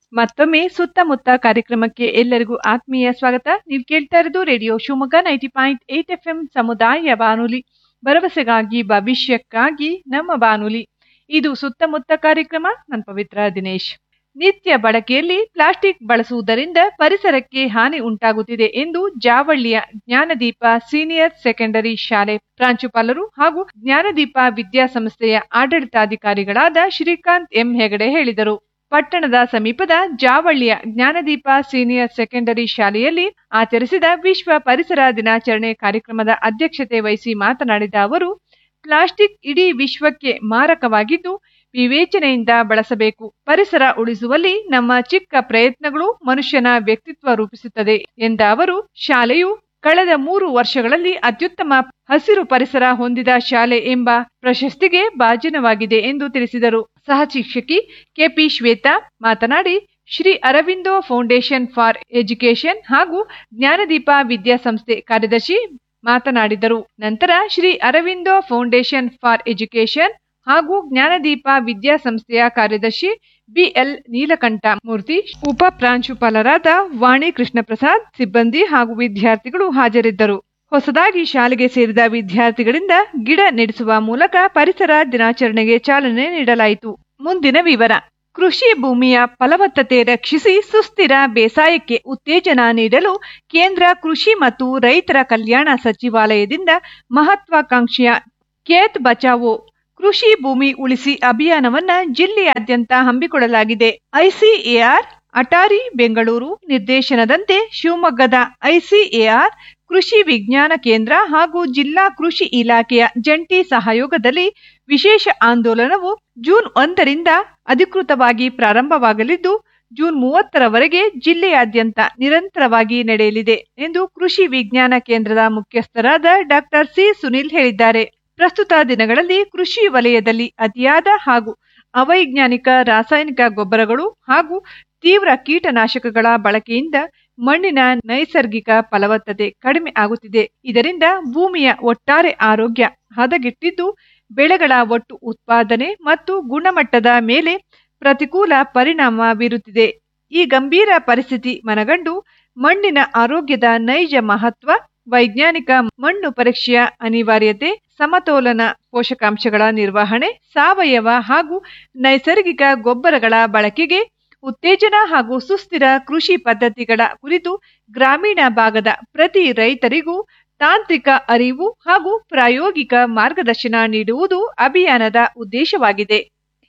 ಮತ್ತೊಮ್ಮೆ ಸುತ್ತಮುತ್ತ ಕಾರ್ಯಕ್ರಮಕ್ಕೆ ಎಲ್ಲರಿಗೂ ಆತ್ಮೀಯ ಸ್ವಾಗತ ನೀವು ಕೇಳ್ತಾ ಇರೋದು radio Shivamogga ninety point eight F M ಸಮುದಾಯ ಬಾನುಲಿ ಭರವಸೆಗಾಗಿ ಭವಿಷ್ಯಕ್ಕಾಗಿ ನಮ್ಮ ಬಾನುಲಿ ಇದು ಸುತ್ತಮುತ್ತ ಕಾರ್ಯಕ್ರಮ ನನ್ನ ಪವಿತ್ರ ದಿನೇಶ್ ನಿತ್ಯ ಬಳಕೆಯಲ್ಲಿ ಪ್ಲಾಸ್ಟಿಕ್ ಬಳಸುವುದರಿಂದ ಪರಿಸರಕ್ಕೆ ಹಾನಿ ಉಂಟಾಗುತ್ತಿದೆ ಎಂದು ಜಾವಳ್ಳಿಯ ಜ್ಞಾನದೀಪ ಸೀನಿಯರ್ ಸೆಕೆಂಡರಿ ಶಾಲೆ ಪ್ರಾಂಶುಪಾಲರು ಹಾಗೂ ಜ್ಞಾನದೀಪ ವಿದ್ಯಾಸಂಸ್ಥೆಯ ಆಡಳಿತಾಧಿಕಾರಿಗಳಾದ ಶ್ರೀಕಾಂತ್ ಎಂ ಹೆಗಡೆ ಹೇಳಿದರು ಪಟ್ಟಣದ ಸಮೀಪದ ಜಾವಳ್ಳಿಯ ಜ್ಞಾನದೀಪ ಸೀನಿಯರ್ ಸೆಕೆಂಡರಿ ಶಾಲೆಯಲ್ಲಿ ಆಚರಿಸಿದ ವಿಶ್ವ ಪರಿಸರ ದಿನಾಚರಣೆ ಕಾರ್ಯಕ್ರಮದ ಅಧ್ಯಕ್ಷತೆ ವಹಿಸಿ ಮಾತನಾಡಿದ ಅವರು ಪ್ಲಾಸ್ಟಿಕ್ ಇಡೀ ವಿಶ್ವಕ್ಕೆ ಮಾರಕವಾಗಿದ್ದು ವಿವೇಚನೆಯಿಂದ ಬಳಸಬೇಕು ಪರಿಸರ ಉಳಿಸುವಲ್ಲಿ ನಮ್ಮ ಚಿಕ್ಕ ಪ್ರಯತ್ನಗಳು ಮನುಷ್ಯನ ವ್ಯಕ್ತಿತ್ವ ರೂಪಿಸುತ್ತದೆ ಎಂದ ಅವರು ಶಾಲೆಯು ಕಳೆದ ಮೂರು ವರ್ಷಗಳಲ್ಲಿ ಅತ್ಯುತ್ತಮ ಹಸಿರು ಪರಿಸರ ಹೊಂದಿದ ಶಾಲೆ ಎಂಬ ಪ್ರಶಸ್ತಿಗೆ ಭಾಜನವಾಗಿದೆ ಎಂದು ತಿಳಿಸಿದರು ಸಹ ಶಿಕ್ಷಕಿ ಕೆಪಿ ಶ್ವೇತಾ ಮಾತನಾಡಿ Shri Aurobindo foundation for education ಹಾಗೂ ಜ್ಞಾನದೀಪ ವಿದ್ಯಾಸಂಸ್ಥೆ ಕಾರ್ಯದರ್ಶಿ ಮಾತನಾಡಿದರು ನಂತರ Shri Aurobindo foundation for education ಹಾಗೂ ಜ್ಞಾನದೀಪ ವಿದ್ಯಾಸಂಸ್ಥೆಯ ಕಾರ್ಯದರ್ಶಿ ಬಿಎಲ್ ನೀಲಕಂಠ ಮೂರ್ತಿ ಉಪ ಪ್ರಾಂಶುಪಾಲರಾದ ವಾಣಿ ಕೃಷ್ಣ ಪ್ರಸಾದ್ ಸಿಬ್ಬಂದಿ ಹಾಗೂ ವಿದ್ಯಾರ್ಥಿಗಳು ಹಾಜರಿದ್ದರು ಹೊಸದಾಗಿ ಶಾಲೆಗೆ ಸೇರಿದ ವಿದ್ಯಾರ್ಥಿಗಳಿಂದ ಗಿಡ ನೆಡೆಸುವ ಮೂಲಕ ಪರಿಸರ ದಿನಾಚರಣೆಗೆ ಚಾಲನೆ ನೀಡಲಾಯಿತು ಮುಂದಿನ ವಿವರ ಕೃಷಿ ಭೂಮಿಯ ಫಲವತ್ತತೆ ರಕ್ಷಿಸಿ ಸುಸ್ಥಿರ ಬೇಸಾಯಕ್ಕೆ ಉತ್ತೇಜನ ನೀಡಲು ಕೇಂದ್ರ ಕೃಷಿ ಮತ್ತು ರೈತರ ಕಲ್ಯಾಣ ಸಚಿವಾಲಯದಿಂದ ಮಹತ್ವಾಕಾಂಕ್ಷೆಯ ಖೇತ್ ಬಚಾವೋ ಕೃಷಿ ಭೂಮಿ ಉಳಿಸಿ ಅಭಿಯಾನವನ್ನ ಜಿಲ್ಲೆಯಾದ್ಯಂತ ಹಮ್ಮಿಕೊಳ್ಳಲಾಗಿದೆ ಐಸಿಎಆರ್ ಅಟಾರಿ ಬೆಂಗಳೂರು ನಿರ್ದೇಶನದಂತೆ ಶಿವಮೊಗ್ಗದ ಐಸಿಎಆರ್ ಕೃಷಿ ವಿಜ್ಞಾನ ಕೇಂದ್ರ ಹಾಗೂ ಜಿಲ್ಲಾ ಕೃಷಿ ಇಲಾಖೆಯ ಜಂಟಿ ಸಹಯೋಗದಲ್ಲಿ ವಿಶೇಷ ಆಂದೋಲನವು ಜೂನ್ ಒಂದರಿಂದ ಅಧಿಕೃತವಾಗಿ ಪ್ರಾರಂಭವಾಗಲಿದ್ದು ಜೂನ್ ಮೂವತ್ತರವರೆಗೆ ಜಿಲ್ಲೆಯಾದ್ಯಂತ ನಿರಂತರವಾಗಿ ನಡೆಯಲಿದೆ ಎಂದು ಕೃಷಿ ವಿಜ್ಞಾನ ಕೇಂದ್ರದ ಮುಖ್ಯಸ್ಥರಾದ ಡಾಕ್ಟರ್ ಸಿ ಸುನಿಲ್ ಹೇಳಿದ್ದಾರೆ ಪ್ರಸ್ತುತ ದಿನಗಳಲ್ಲಿ ಕೃಷಿ ವಲಯದಲ್ಲಿ ಅತಿಯಾದ ಹಾಗೂ ಅವೈಜ್ಞಾನಿಕ ರಾಸಾಯನಿಕ ಗೊಬ್ಬರಗಳು ಹಾಗೂ ತೀವ್ರ ಕೀಟನಾಶಕಗಳ ಬಳಕೆಯಿಂದ ಮಣ್ಣಿನ ನೈಸರ್ಗಿಕ ಫಲವತ್ತತೆ ಕಡಿಮೆ ಆಗುತ್ತಿದೆ ಇದರಿಂದ ಭೂಮಿಯ ಒಟ್ಟಾರೆ ಆರೋಗ್ಯ ಹದಗೆಟ್ಟಿದ್ದು ಬೆಳೆಗಳ ಒಟ್ಟು ಉತ್ಪಾದನೆ ಮತ್ತು ಗುಣಮಟ್ಟದ ಮೇಲೆ ಪ್ರತಿಕೂಲ ಪರಿಣಾಮ ಬೀರುತ್ತಿದೆ ಈ ಗಂಭೀರ ಪರಿಸ್ಥಿತಿ ಮನಗಂಡು ಮಣ್ಣಿನ ಆರೋಗ್ಯದ ನೈಜ ಮಹತ್ವ ವೈಜ್ಞಾನಿಕ ಮಣ್ಣು ಪರೀಕ್ಷೆಯ ಅನಿವಾರ್ಯತೆ ಸಮತೋಲನ ಪೋಷಕಾಂಶಗಳ ನಿರ್ವಹಣೆ ಸಾವಯವ ಹಾಗೂ ನೈಸರ್ಗಿಕ ಗೊಬ್ಬರಗಳ ಬಳಕೆಗೆ ಉತ್ತೇಜನ ಹಾಗೂ ಸುಸ್ಥಿರ ಕೃಷಿ ಪದ್ಧತಿಗಳ ಕುರಿತು ಗ್ರಾಮೀಣ ಭಾಗದ ಪ್ರತಿ ರೈತರಿಗೂ ತಾಂತ್ರಿಕ ಅರಿವು ಹಾಗೂ ಪ್ರಾಯೋಗಿಕ ಮಾರ್ಗದರ್ಶನ ನೀಡುವುದು ಅಭಿಯಾನದ ಉದ್ದೇಶವಾಗಿದೆ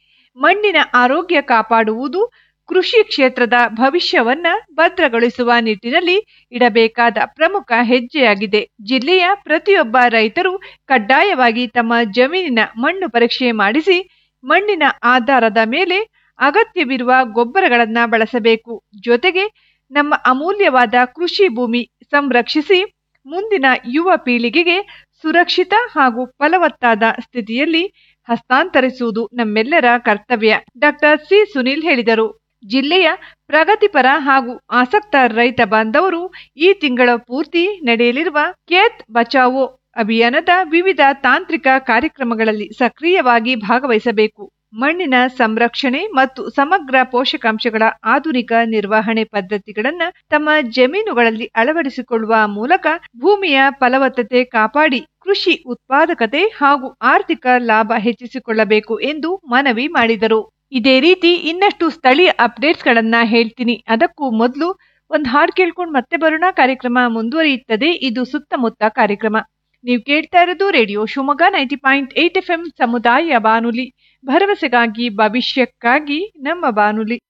ಮಣ್ಣಿನ ಆರೋಗ್ಯ ಕಾಪಾಡುವುದು ಕೃಷಿ ಕ್ಷೇತ್ರದ ಭವಿಷ್ಯವನ್ನ ಭದ್ರಗೊಳಿಸುವ ನಿಟ್ಟಿನಲ್ಲಿ ಇಡಬೇಕಾದ ಪ್ರಮುಖ ಹೆಜ್ಜೆಯಾಗಿದೆ ಜಿಲ್ಲೆಯ ಪ್ರತಿಯೊಬ್ಬ ರೈತರು ಕಡ್ಡಾಯವಾಗಿ ತಮ್ಮ ಜಮೀನಿನ ಮಣ್ಣು ಪರೀಕ್ಷೆ ಮಾಡಿಸಿ ಮಣ್ಣಿನ ಆಧಾರದ ಮೇಲೆ ಅಗತ್ಯವಿರುವ ಗೊಬ್ಬರಗಳನ್ನ ಬಳಸಬೇಕು ಜೊತೆಗೆ ನಮ್ಮ ಅಮೂಲ್ಯವಾದ ಕೃಷಿ ಭೂಮಿ ಸಂರಕ್ಷಿಸಿ ಮುಂದಿನ ಯುವ ಪೀಳಿಗೆಗೆ ಸುರಕ್ಷಿತ ಹಾಗೂ ಫಲವತ್ತಾದ ಸ್ಥಿತಿಯಲ್ಲಿ ಹಸ್ತಾಂತರಿಸುವುದು ನಮ್ಮೆಲ್ಲರ ಕರ್ತವ್ಯ ಡಾಕ್ಟರ್ ಸಿ ಸುನಿಲ್ ಹೇಳಿದರು ಜಿಲ್ಲೆಯ ಪ್ರಗತಿಪರ ಹಾಗೂ ಆಸಕ್ತ ರೈತ ಬಾಂಧವರು ಈ ತಿಂಗಳ ಪೂರ್ತಿ ನಡೆಯಲಿರುವ ಖೇತ್ ಬಚಾವೋ ಅಭಿಯಾನದ ವಿವಿಧ ತಾಂತ್ರಿಕ ಕಾರ್ಯಕ್ರಮಗಳಲ್ಲಿ ಸಕ್ರಿಯವಾಗಿ ಭಾಗವಹಿಸಬೇಕು ಮಣ್ಣಿನ ಸಂರಕ್ಷಣೆ ಮತ್ತು ಸಮಗ್ರ ಪೋಷಕಾಂಶಗಳ ಆಧುನಿಕ ನಿರ್ವಹಣೆ ಪದ್ಧತಿಗಳನ್ನು ತಮ್ಮ ಜಮೀನುಗಳಲ್ಲಿ ಅಳವಡಿಸಿಕೊಳ್ಳುವ ಮೂಲಕ ಭೂಮಿಯ ಫಲವತ್ತತೆ ಕಾಪಾಡಿ ಕೃಷಿ ಉತ್ಪಾದಕತೆ ಹಾಗೂ ಆರ್ಥಿಕ ಲಾಭ ಹೆಚ್ಚಿಸಿಕೊಳ್ಳಬೇಕು ಎಂದು ಮನವಿ ಮಾಡಿದರು ಇದೇ ರೀತಿ ಇನ್ನಷ್ಟು ಸ್ಥಳೀಯ ಅಪ್ಡೇಟ್ಸ್ ಗಳನ್ನ ಹೇಳ್ತೀನಿ ಅದಕ್ಕೂ ಮೊದಲು ಒಂದು ಹಾಡು ಕೇಳ್ಕೊಂಡು ಮತ್ತೆ ಬರೋಣ ಕಾರ್ಯಕ್ರಮ ಮುಂದುವರಿಯುತ್ತದೆ ಇದು ಸುತ್ತಮುತ್ತ ಕಾರ್ಯಕ್ರಮ ನೀವು ಕೇಳ್ತಾ ಇರೋದು radio Shivamogga ninety point eight F M ಸಮುದಾಯ ಬಾನುಲಿ ಭರವಸೆಗಾಗಿ ಭವಿಷ್ಯಕ್ಕಾಗಿ ನಮ್ಮ ಬಾನುಲಿ